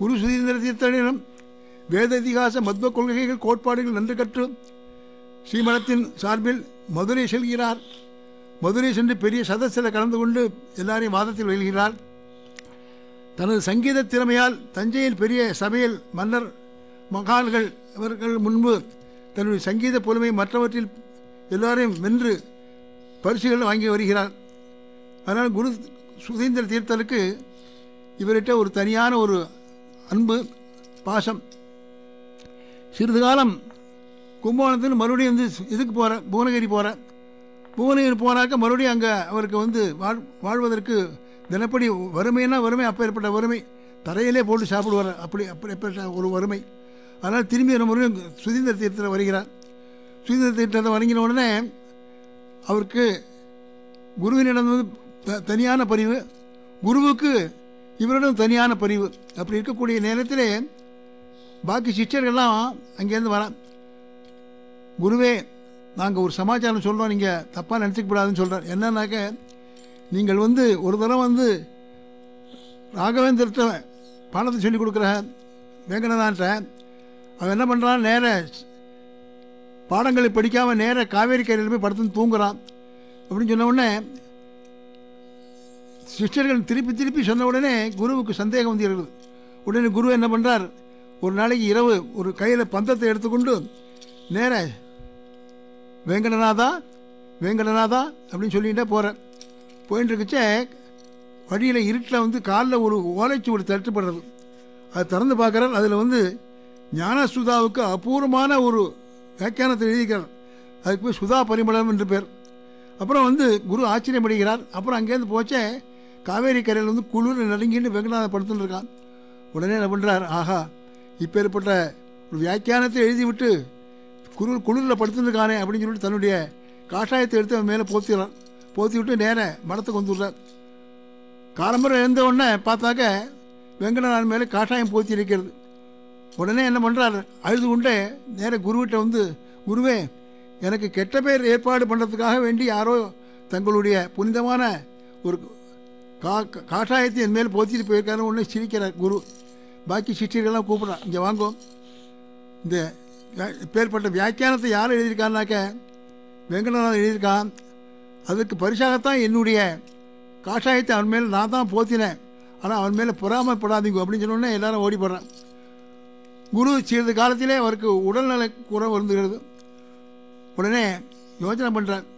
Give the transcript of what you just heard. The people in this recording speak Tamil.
குரு சுதீந்திர தீர்த்தனிடம் வேத இதிகாச மத்வ கொள்கைகள் கோட்பாடுகள் நன்று கற்று ஸ்ரீமடத்தின் சார்பில் மதுரை செல்கிறார் மதுரை சென்று பெரிய சதஸில் கலந்து கொண்டு எல்லாரையும் வாதத்தில் வெல்கிறார் தனது சங்கீத திறமையால் தஞ்சையில் பெரிய சபையில் மன்னர் மகான்கள் அவர்கள் முன்பு தன்னுடைய சங்கீத புலமை மற்றவற்றில் எல்லாரையும் வென்று பரிசுகள் வாங்கி வருகிறார் அதனால் குரு சுதீந்திர தீர்த்தருக்கு இவர்கிட்ட ஒரு தனியான ஒரு அன்பு பாசம் சிறிது காலம் கும்பகோணத்தில் மறுபடியும் வந்து இதுக்கு போகிற புவனகிரி போகிற புவனகிரி போனாக்க மறுபடியும் அங்கே அவருக்கு வந்து வாழ் வாழ்வதற்கு தினப்படி வறுமைன்னா வறுமை அப்பேற்பட்ட வறுமை தரையிலே போட்டு சாப்பிடுவார் அப்படி அப்படிப்பட்ட ஒரு வறுமை அதனால் திரும்பி ஒரு முறையும் சுதீந்திர தீர்த்தத்தில் வருகிறார் சுதீந்திர தீர்த்தத்தை வணங்கின உடனே அவருக்கு குருவினிடம் வந்து த- தனியான பரிவு குருவுக்கு இவரிடம் தனியான பரிவு அப்படி இருக்கக்கூடிய நேரத்திலே பாக்கி சிஷ்யர்கள்லாம் அங்கேருந்து வர குருவே நாங்கள் ஒரு சமாச்சாரம் சொல்கிறோம் நீங்கள் தப்பாக நினச்சிக்க கூடாதுன்னு சொல்கிறார் என்னன்னாக்க நீங்கள் வந்து ஒரு தடவை வந்து ராகவேந்திரத்தை பாடத்தை சொல்லி கொடுக்குற வேங்கடனான்ட்ட அவன் என்ன பண்ணுறான் நேர பாடங்களை படிக்காமல் நேர காவேரி கரையில் போய் படுத்துன்னு தூங்குறான் அப்படின்னு சொன்ன உடனே சிஸ்டர்கள் திருப்பி திருப்பி சொன்ன உடனே குருவுக்கு சந்தேகம் வந்து இருக்குது உடனே குரு என்ன பண்ணுறார் ஒரு நாளைக்கு இரவு ஒரு கையில் பந்தத்தை எடுத்துக்கொண்டு நேர வேங்கடநாதா வேங்கடநாதா அப்படின்னு சொல்லிகிட்டே போகிறேன் போயிட்டு இருக்குச்சே வழியில் இருட்டில் வந்து காலில் ஒரு ஓலைச்சுவடு தட்டுப்படுறது அது திறந்து பார்க்குறார் அதில் வந்து ஞானசுதாவுக்கு அபூர்வமான ஒரு வியாக்கியானத்தை எழுதிக்கிறார் அதுக்கு போய் சுதா பரிமளம் என்று பேர் அப்புறம் வந்து குரு ஆச்சரியப்படுகிறார் அப்புறம் அங்கேருந்து போச்சே காவேரி கரையில் வந்து குளிர் நடுங்கின்னு வெங்கடாத படுத்துன்னு இருக்கான் உடனே என்ன பண்ணுறார் ஆஹா இப்பேற்பட்ட ஒரு வியாக்கியானத்தை எழுதிவிட்டு குளிர் குளிரில் படுத்துருக்கானே அப்படின்னு சொல்லிட்டு தன்னுடைய காஷாயத்தை எடுத்து அவன் மேலே போத்திடுறான் போத்தி விட்டு நேர மடத்துக்கு வந்துடுறார் காலம்பரம் எழுந்த உடனே பார்த்தாக்க வெங்கடநாதன் மேலே காஷாயம் போத்தி இருக்கிறது உடனே என்ன பண்ணுறார் அழுது கொண்டே நேர குருவிட்ட வந்து குருவே எனக்கு கெட்ட பேர் ஏற்பாடு பண்ணுறதுக்காக வேண்டி யாரோ தங்களுடைய புனிதமான ஒரு கா காஷாயத்தை என் மேல் போத்திட்டு போயிருக்காரு உடனே சிரிக்கிறார் குரு பாக்கி சிஷ்யர்கள்லாம் கூப்பிட்றான் இங்கே வாங்கோ இந்த வே- இப்பேற்பட்ட வியாக்கியானத்தை யார் எழுதியிருக்கான்னாக்க வெங்கடநாதன் எழுதியிருக்கான் அதுக்கு பரிசாகத்தான் என்னுடைய காஷாயத்தை அவன் மேலே நான் தான் போத்தினேன் ஆனால் அவன் மேலே பொறாமைப்படாதீங்க அப்படின்னு சொன்ன உடனே எல்லாரும் ஓடி போடுறான் குரு சிறிது காலத்திலே அவருக்கு உடல்நல குறை வருந்துகிறது உடனே யோசனை பண்ணுறார்